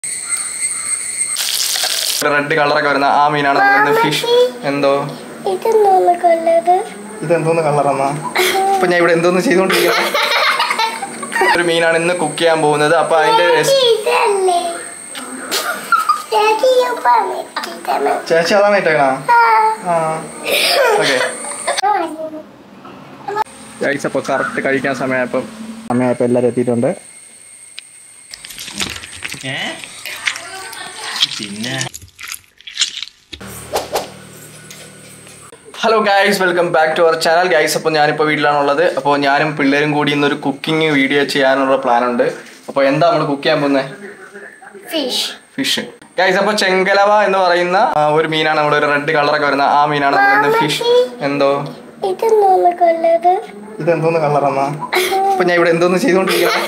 Red കളറൊക്കെ വരുന്ന ആ മീനാണ് നമ്മൾ ഫിഷ് എന്തോ ഇതെന്തോന്ന് കൊല്ലത് ഇതെന്തോന്ന് കളറന്നാ അപ്പൊ ഞാൻ ഇവിടെ എന്തോന്ന് ചെയ്തോണ്ടിരിക്കുന്നത് ഒരു മീനാണ് ഇന്ന് കുക്ക് ചെയ്യാൻ പോകുന്നത് അപ്പൊ അതിന്റെ recipe- ഇതല്ലേ ചേച്ചി ഇപ്പം ഇതാണ്. ചേച്ചി അതാണ് ഇട്ടേക്കണ ആ. ആ ഓക്കെ ഗൈസ് അപ്പോൾ കറക്റ്റ് കഴിക്കാൻ സമയമായപ്പം സമയമായപ്പോൾ എല്ലാവരും എത്തിയിട്ടുണ്ട് പിന്നെ hello guys welcome back to our channel guys അപ്പോൾ ഞാനിപ്പോൾ വീട്ടിലാണുള്ളത് അപ്പോൾ ഞാനും പിള്ളേരും കൂടി ഇന്നൊരു കുക്കിംഗ് വീഡിയോ ചെയ്യാനുള്ള പ്ലാൻ ഉണ്ട് അപ്പോൾ എന്താ നമ്മൾ കുക്ക് ചെയ്യാൻ പോകുന്നത് ഫിഷ് ഫിഷ് ഗൈസ് അപ്പോൾ ചെങ്കലവ എന്ന് പറയുന്ന ആ, ഒരു മീനാണ് നമ്മുടെ ഒരു റെഡ് കളറൊക്കെ വരുന്ന ആ മീനാണ് നമ്മൾ ഫിഷ് എന്തോ ഇതെന്തോന്ന് കൊല്ലത് ഇതെന്തോന്ന് കളറന്നാ അപ്പൊ ഞാൻ ഇവിടെ എന്തോന്ന് ചെയ്തോണ്ടിരിക്കുന്നത്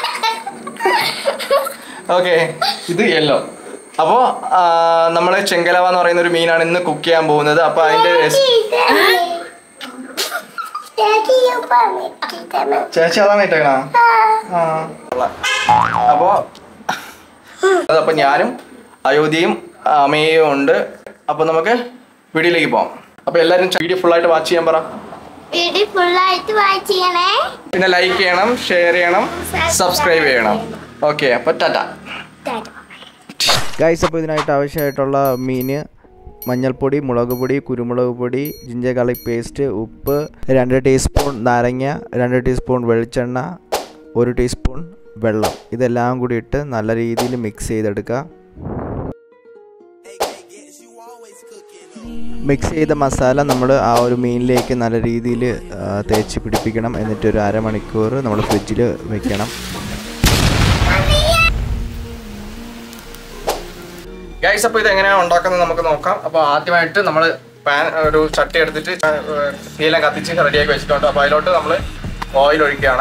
ഓക്കെ ഇത് യെല്ലോ അപ്പോ നമ്മൾ ചെങ്കലവ എന്ന് പറയുന്ന ഒരു മീനാണ് ഇന്ന് കുക്ക് ചെയ്യാൻ പോകുന്നത് അപ്പൊ അതിന്റെ recipe- ഇതല്ലേ ചേച്ചി ഇപ്പം ഇതാണ്. ചേച്ചി അതാണ് ഇട്ടേക്കണ ആ. അപ്പോ അതപ്പോ ഞാനും അയോധ്യയും അമ്മയും ഉണ്ട് അപ്പൊ നമുക്ക് വീഡിയോയിലേക്ക് പോവാം അപ്പൊ എല്ലാവരും വീഡിയോ ഫുൾ ആയിട്ട് വാച്ച് ചെയ്യാൻ പറ വീഡിയോ ഫുള്ളായിട്ട് വാച്ച് ചെയ്യണേ പിന്നെ ലൈക്ക് ചെയ്യണം ഷെയർ ചെയ്യണം സബ്സ്ക്രൈബ് ചെയ്യണം ഓക്കെ അപ്പൊ ടാറ്റ ടാറ്റ. ഗൈസ് അപ്പോൾ ഇതിനായിട്ട് ആവശ്യമായിട്ടുള്ള മീൻ മഞ്ഞൾപ്പൊടി മുളക് പൊടി കുരുമുളക് പൊടി ജിഞ്ചർ ഗാർലിക് പേസ്റ്റ് ഉപ്പ് രണ്ട് ടീസ്പൂൺ നാരങ്ങ രണ്ട് ടീസ്പൂൺ വെളിച്ചെണ്ണ ഒരു ടീസ്പൂൺ വെള്ളം ഇതെല്ലാം കൂടി ഇട്ട് നല്ല രീതിയിൽ മിക്സ് ചെയ്തെടുക്കുക മിക്സ് ചെയ്ത മസാല നമ്മൾ ആ ഒരു മീനിലേക്ക് നല്ല രീതിയിൽ തേച്ച് പിടിപ്പിക്കണം എന്നിട്ട് ഒരു അരമണിക്കൂർ നമ്മൾ ഫ്രിഡ്ജിൽ വെക്കണം ഗൈസ് അപ്പോൾ ഇത് എങ്ങനെയാണ് ഉണ്ടാക്കുന്നത് നമുക്ക് നോക്കാം അപ്പോൾ ആദ്യമായിട്ട് നമ്മൾ പാൻ ഒരു ചട്ടി എടുത്തിട്ട് തീയെല്ലാം കത്തിച്ച് റെഡിയാക്കി വെച്ചിട്ടുണ്ട് അപ്പോൾ അതിലോട്ട് നമ്മൾ ഓയിൽ ഒഴിക്കുകയാണ്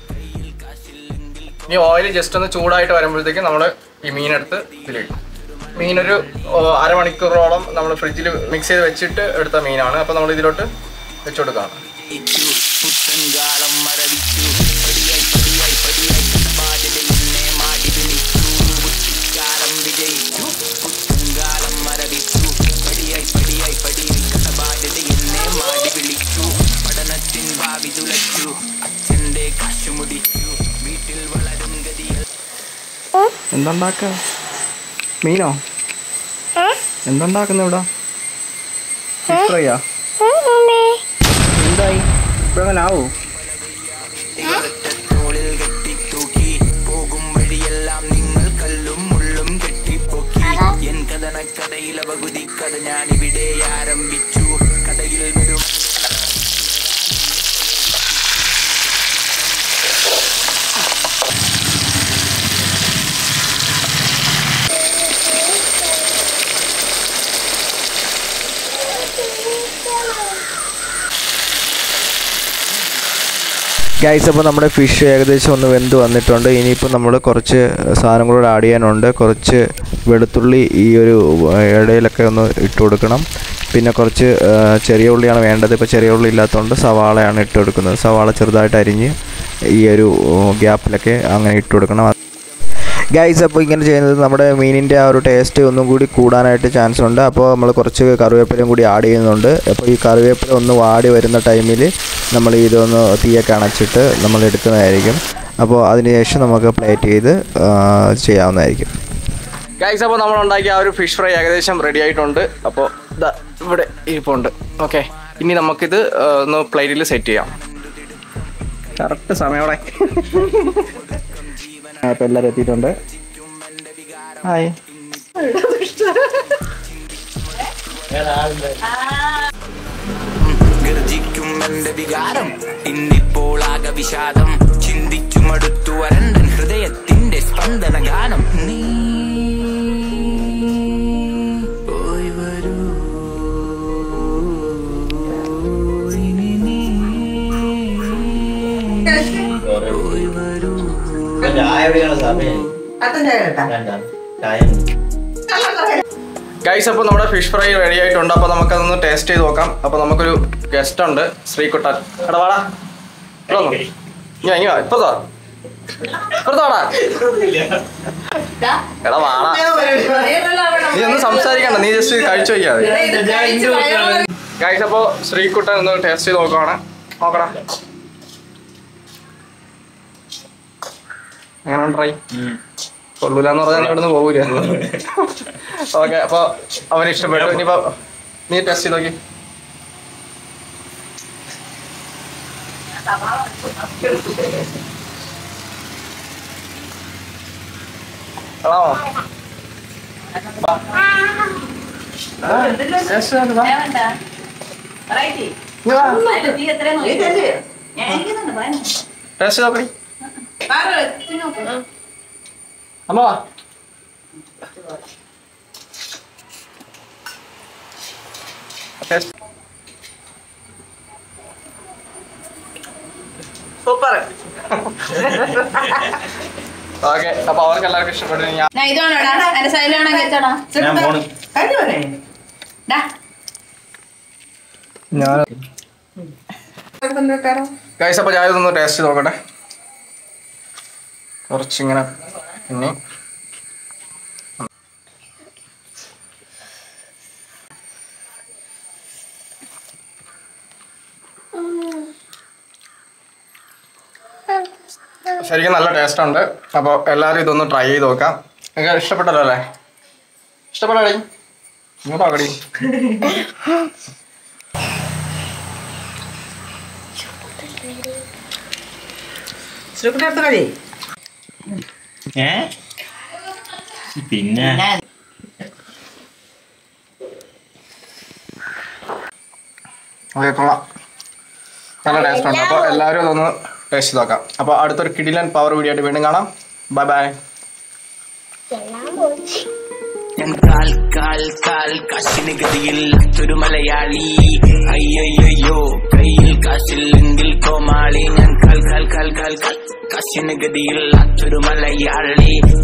ഈ ഓയിൽ ജസ്റ്റ് ഒന്ന് ചൂടായിട്ട് വരുമ്പോഴത്തേക്കും നമ്മൾ ഈ മീനെടുത്ത് ഇതിലിടും മീനൊരു ഓ, അരമണിക്കൂറോളം നമ്മൾ ഫ്രിഡ്ജിൽ മിക്സ് ചെയ്ത് വെച്ചിട്ട് എടുത്ത മീനാണ് അപ്പോൾ നമ്മൾ ഇതിലോട്ട് വെച്ച് കൊടുക്കുകയാണ് പുത്തൻകാലം മരവിച്ചു പടിയായി പടിയായി പടിയായി ബാധ്യത എന്നെ മാടി വിളിച്ചു കുട്ടിക്കാലം വിജയിച്ചു പുത്തൻകാലം മരവിച്ചു പടിയായി പടിയായി പടിയായി ബാധ്യത എന്നെ മാടി വിളിച്ചു പഠനത്തിൻ ഭാവി തുലച്ചു അച്ഛൻ്റെ കാശുമുടിച്ചു വീട്ടിൽ വളരും ഗതികൾ എന്തുണ്ടാക്കുക മീനോ എന്തുണ്ടാക്കുന്ന ഇവിടെ ഫിഷ് ഫ്രൈയാ എന്തായി ഇപ്പോഴങ്ങനെ ആവൂ തോളിൽ കെട്ടിത്തൂക്കി പോകും വഴിയെല്ലാം നിങ്ങൾ കല്ലും മുള്ളും കെട്ടിപ്പൊക്കി എൻ കഥനക്കഥയിൽ അവകുതി കഥ ഞാൻ ഇവിടെ ആരംഭിച്ചു കഥയിൽ വരും ഗൈസ് അപ്പോൾ നമ്മുടെ ഫിഷ് ഏകദേശം ഒന്ന് വെന്ത് വന്നിട്ടുണ്ട് ഇനിയിപ്പോൾ നമ്മൾ കുറച്ച് സാധനം കൂടെ ആഡ് ചെയ്യാനുണ്ട് കുറച്ച് വെളുത്തുള്ളി ഈ ഒരു ഇടയിലൊക്കെ ഒന്ന് ഇട്ട് കൊടുക്കണം പിന്നെ കുറച്ച് ആ, ചെറിയ ഉള്ളിയാണ് വേണ്ടത് ഇപ്പോൾ ചെറിയ ഉള്ളി ഇല്ലാത്തതുകൊണ്ട് സവാളയാണ് ഇട്ട് കൊടുക്കുന്നത് സവാള ചെറുതായിട്ട് അരിഞ്ഞ് ഈ ഒരു ഗ്യാപ്പിലൊക്കെ അങ്ങനെ ഇട്ട് കൊടുക്കണം ഗൈസ് അപ്പോൾ ഇങ്ങനെ ചെയ്യുന്നത് നമ്മുടെ മീനിൻ്റെ ആ ഒരു ടേസ്റ്റ് ഒന്നും കൂടി കൂടാനായിട്ട് ചാൻസ് ഉണ്ട് അപ്പോൾ നമ്മൾ കുറച്ച് കറിവേപ്പിലയും കൂടി ആഡ് ചെയ്യുന്നുണ്ട് അപ്പോൾ ഈ കറിവേപ്പില ഒന്ന് വാടി വരുന്ന ടൈമിൽ നമ്മൾ ഇതൊന്ന് തീയൊക്കെ അണച്ചിട്ട് നമ്മൾ എടുക്കുന്നതായിരിക്കും അപ്പോൾ അതിനുശേഷം നമുക്ക് പ്ലേറ്റ് ചെയ്ത് ആ, ചെയ്യാവുന്നതായിരിക്കും ഗൈസ് അപ്പോൾ നമ്മൾ ഉണ്ടാക്കിയ ആ ഒരു ഫിഷ് ഫ്രൈ ഏകദേശം റെഡി ആയിട്ടുണ്ട് അപ്പോൾ ഇതാ ഇവിടെ ഇരിപ്പുണ്ട് ഓക്കെ ഇനി നമുക്കിത് ആ, ഒന്ന് പ്ലേറ്റിൽ സെറ്റ് ചെയ്യാം കറക്റ്റ് സമയോടെ അപ്പോൾ എല്ലാവരും എത്തിയിട്ടുണ്ട് ഹായ് ഗർജിക്കും എന്റെ വികാരം ഇന്നിപ്പോൾ ആകെ വിഷാദം ചിന്തിച്ചു മടുത്തു വരണ്ടൻ ഹൃദയത്തിന്റെ സ്പന്ദന ഗാനം നീ പോയി വരൂ ഇനി നീ പോയി വരൂ ഗൈസ് അപ്പോൾ നമ്മുടെ ഫിഷ് ഫ്രൈ റെഡി ആയിട്ടുണ്ട് അപ്പോൾ നമുക്കതൊന്ന് ടേസ്റ്റ് ചെയ്ത് നോക്കാം അപ്പോൾ നമുക്കൊരു ഗസ്റ്റ് ഉണ്ട് ശ്രീകുട്ടൻ എടാ വാടാ ഇവിടെ വന്നോ. ഇങ്ങ് വാ, ഇങ്ങ് വാ ഇപ്പോൾ സാർ ഇപ്പുറത്തോടാ എടാ വാടാ നീ ഒന്നും സംസാരിക്കണ്ട നീ ജസ്റ്റ് കഴിച്ചു വയ്ക്കാതെ ഗൈസ് അപ്പോ ശ്രീകുട്ടൻ ഒന്ന് ടേസ്റ്റ് ചെയ്ത് നോക്കുവാണ് നോക്കടാ എങ്ങനെ ട്രൈ കൊള്ളൂലെന്ന് പറഞ്ഞാൽ ഇവിടുന്ന് പോകൂല ഓക്കെ അപ്പൊ അവന് ഇഷ്ടപ്പെട്ടു ഇനിയിപ്പോ നീ ടെസ്റ്റ് ചെയ്ത് നോക്കി കൊള്ളാമോ ടേസ്റ്റ് ചെയ്ത് വാ. ഇങ്ങ് വാ. ടേസ്റ്റ് ചെയ്ത് നോക്കടി അമ്മ വാ ടേസ്റ്റ് സൂപ്പർ ഓക്കെ അപ്പൊ അവർക്ക് എല്ലാവർക്കും ഇഷ്ടപ്പെട്ടു ഞാൻ ഞാൻ ഇതാണോടാ എന്റെ സൈഡിലാണെങ്കിൽ വെച്ചോടാ ഞാൻ പോണു ഡാ ഞാൻ ഗൈസ് അപ്പൊ ഞാൻ ഇതൊന്ന് ടേസ്റ്റ് ചെയ്ത് നോക്കട്ടെ കുറച്ചിങ്ങനെ പിന്നെ ശരിക്കും നല്ല ടേസ്റ്റ് ഉണ്ട് അപ്പോൾ എല്ലാവരും ഇതൊന്ന് ട്രൈ ചെയ്ത് നോക്കാം നിങ്ങൾക്ക് ഇഷ്ടപ്പെട്ടല്ലോ അല്ലേ ഇഷ്ടപ്പെടാടി ഇങ്ങോട്ടോ കടി ഏ പിന്നെ ഓക്കെ കൊള്ളാം നല്ല ടേസ്റ്റ് ഉണ്ട് അപ്പോൾ എല്ലാവരും അതൊന്ന് ടേസ്റ്റ് ചെയ്ത് നോക്കാം അപ്പോൾ അടുത്തൊരു കിടിലൻ പവർ വീഡിയോ ആയിട്ട് വീണ്ടും കാണാം ബൈ ബൈ എല്ലാം പോയി ഞാൻ കാൽ കാൽ കാൽ കാശിന് ഗതിയില്ലാത്തൊരു മലയാളി അയ്യോ കയ്യിൽ കാശില്ലെങ്കിൽ കോമാളി ഞാൻ കാൽ കാൽ കാൽ കാൽ കാൽ കാശിന് ഗതിയില്ലാത്തൊരു മലയാളി